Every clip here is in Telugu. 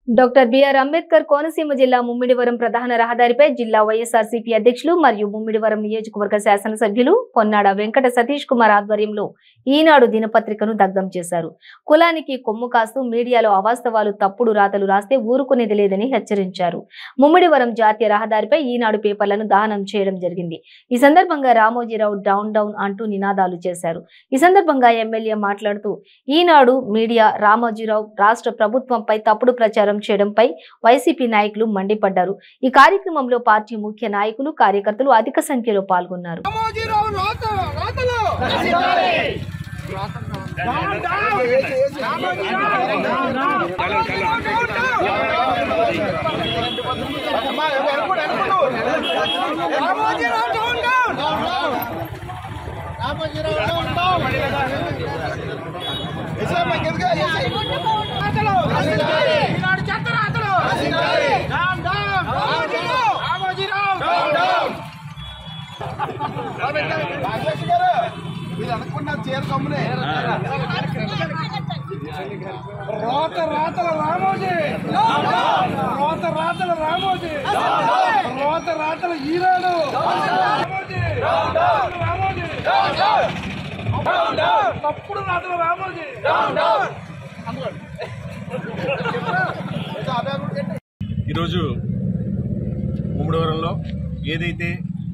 డాక్టర్ బిఆర్ అంబేద్కర్ కోనసీమ జిల్లా ముమ్మిడివరం ప్రధాన రహదారిపై జిల్లా వైఎస్ఆర్సీపీ అధ్యక్షులు మరియు ముమ్మిడివరం నియోజకవర్గ శాసనసభ్యులు పొన్నాడ వెంకట సతీష్ కుమార్ ఆధ్వర్యంలో ఈనాడు దినపత్రికను దగ్ధం చేశారు కులానికి కొమ్ము కాస్తూ మీడియాలో అవాస్తవాలు తప్పుడు రాతలు రాస్తే ఊరుకునేది లేదని హెచ్చరించారు ముమ్మిడివరం జాతీయ రహదారిపై ఈనాడు పేపర్లను దహనం చేయడం జరిగింది ఈ సందర్భంగా రామోజీరావు డౌన్ డౌన్ అంటూ నినాదాలు చేశారు ఈ సందర్భంగా ఎమ్మెల్యే మాట్లాడుతూ ఈనాడు మీడియా రామోజీరావు రాష్ట్ర ప్రభుత్వంపై తప్పుడు ప్రచారం చేయడంపై వైసీపీ నాయకులు మండిపడ్డారు ఈ కార్యక్రమంలో పార్టీ ముఖ్య నాయకులు కార్యకర్తలు అధిక సంఖ్యలో పాల్గొన్నారు రామోజీరావు రాత రాతలు Ramoji Rao down down Ramoji Rao down down Eenadu చెత్త రాతలు down down Ramoji Rao Ramoji Rao down down రోత రాతల రామోజీ రోత రాతల రామోజీ రోత రాతల ఈనాడు రామోజీ రామోజీ తప్పుడు రాతల రామోజీ ఈరోజు ముమ్మడివరంలో ఏదైతే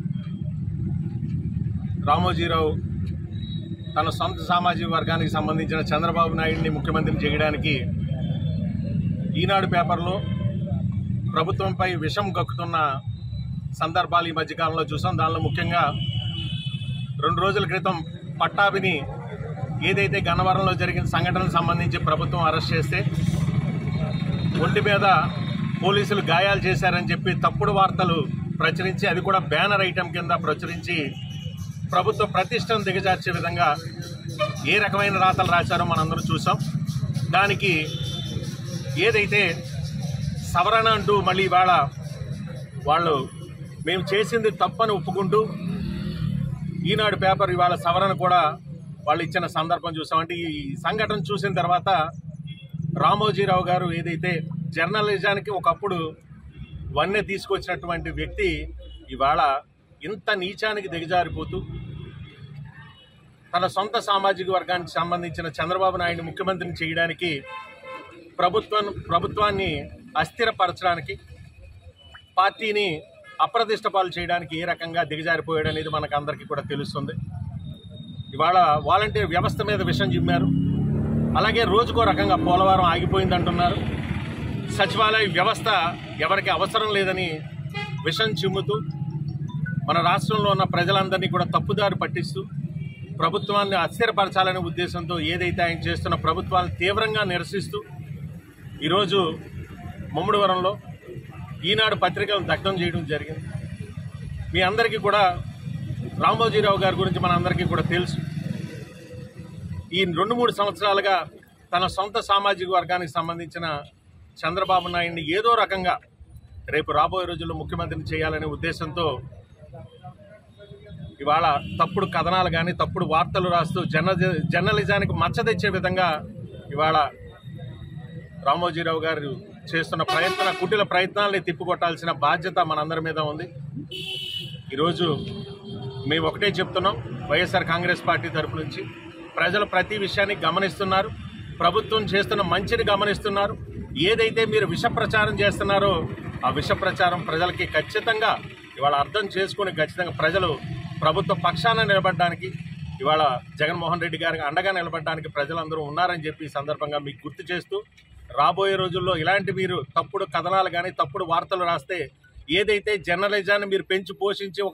రామోజీరావు తన సొంత సామాజిక వర్గానికి సంబంధించిన చంద్రబాబు నాయుడిని ముఖ్యమంత్రిని చేయడానికి ఈనాడు పేపర్లో ప్రభుత్వంపై విషం కక్కుతున్న సందర్భాలు ఈ మధ్యకాలంలో చూసాం దానిలో ముఖ్యంగా రెండు రోజుల క్రితం పట్టాభిని ఏదైతే గన్నవరంలో జరిగిన సంఘటనకు సంబంధించి ప్రభుత్వం అరెస్ట్ చేస్తే ఒంటి మీద పోలీసులు గాయాలు చేశారని చెప్పి తప్పుడు వార్తలు ప్రచురించి అది కూడా బ్యానర్ ఐటెం కింద ప్రచురించి ప్రభుత్వ ప్రతిష్టను దిగజార్చే విధంగా ఏ రకమైన రాతలు రాశారో మనందరం చూసాం దానికి ఏదైతే సవరణ అంటూ మళ్ళీ ఇవాళ వాళ్ళు మేము చేసింది తప్పని ఒప్పుకుంటూ ఈనాడు పేపర్ ఇవాళ సవరణ కూడా వాళ్ళు ఇచ్చిన సందర్భం చూసామంటే ఈ సంఘటన చూసిన తర్వాత రామోజీరావు గారు ఏదైతే జర్నలిజానికి ఒకప్పుడు వన్నె తీసుకొచ్చినటువంటి వ్యక్తి ఇవాళ ఇంత నీచానికి దిగజారిపోతూ తన సొంత సామాజిక వర్గానికి సంబంధించిన చంద్రబాబు నాయుడు ముఖ్యమంత్రిని చేయడానికి ప్రభుత్వం ప్రభుత్వాన్ని అస్థిరపరచడానికి పార్టీని అప్రతిష్ట పాలు చేయడానికి ఏ రకంగా దిగజారిపోయాడు అనేది మనకు అందరికీ కూడా తెలుస్తుంది ఇవాళ వాలంటీర్ వ్యవస్థ మీద విషం చిమ్మారు అలాగే రోజుకో రకంగా పోలవరం ఆగిపోయింది అంటున్నారు సచివాలయ వ్యవస్థ ఎవరికి అవసరం లేదని విషం చిమ్ముతూ మన రాష్ట్రంలో ఉన్న ప్రజలందరినీ కూడా తప్పుదారి పట్టిస్తూ ప్రభుత్వాన్ని అస్థిరపరచాలనే ఉద్దేశంతో ఏదైతే ఆయన చేస్తున్న ప్రభుత్వాన్ని తీవ్రంగా నిరసిస్తూ ఈరోజు ముమ్మడివరంలో ఈనాడు పత్రికలను దగ్ధం చేయడం జరిగింది మీ అందరికీ కూడా రామోజీరావు గారి గురించి మన అందరికీ కూడా తెలుసు ఈ రెండు మూడు సంవత్సరాలుగా తన సొంత సామాజిక వర్గానికి సంబంధించిన చంద్రబాబు నాయుడిని ఏదో రకంగా రేపు రాబోయే రోజుల్లో ముఖ్యమంత్రిని చేయాలనే ఉద్దేశంతో ఇవాళ తప్పుడు కథనాలు కానీ తప్పుడు వార్తలు రాస్తూ జర్న జర్నలిజానికి మచ్చ తెచ్చే విధంగా ఇవాళ రామోజీరావు గారు చేస్తున్న ప్రయత్న కుటిల ప్రయత్నాల్ని తిప్పికొట్టాల్సిన బాధ్యత మనందరి మీద ఉంది ఈరోజు మేము ఒకటే చెప్తున్నాం వైఎస్ఆర్ కాంగ్రెస్ పార్టీ తరపు నుంచి ప్రజలు ప్రతి విషయాన్ని గమనిస్తున్నారు ప్రభుత్వం చేస్తున్న మంచిని గమనిస్తున్నారు ఏదైతే మీరు విష ప్రచారం చేస్తున్నారో ఆ విష ప్రచారం ప్రజలకి ఖచ్చితంగా ఇవాళ అర్థం చేసుకుని ఖచ్చితంగా ప్రజలు ప్రభుత్వ పక్షాన నిలబడడానికి ఇవాళ జగన్మోహన్ రెడ్డి గారికి అండగా నిలబడడానికి ప్రజలందరూ ఉన్నారని చెప్పి ఈ సందర్భంగా మీకు గుర్తు చేస్తూ రాబోయే రోజుల్లో ఇలాంటి మీరు తప్పుడు కథనాలు కానీ తప్పుడు వార్తలు రాస్తే ఏదైతే జర్నలిజాన్ని మీరు పెంచి పోషించి ఒక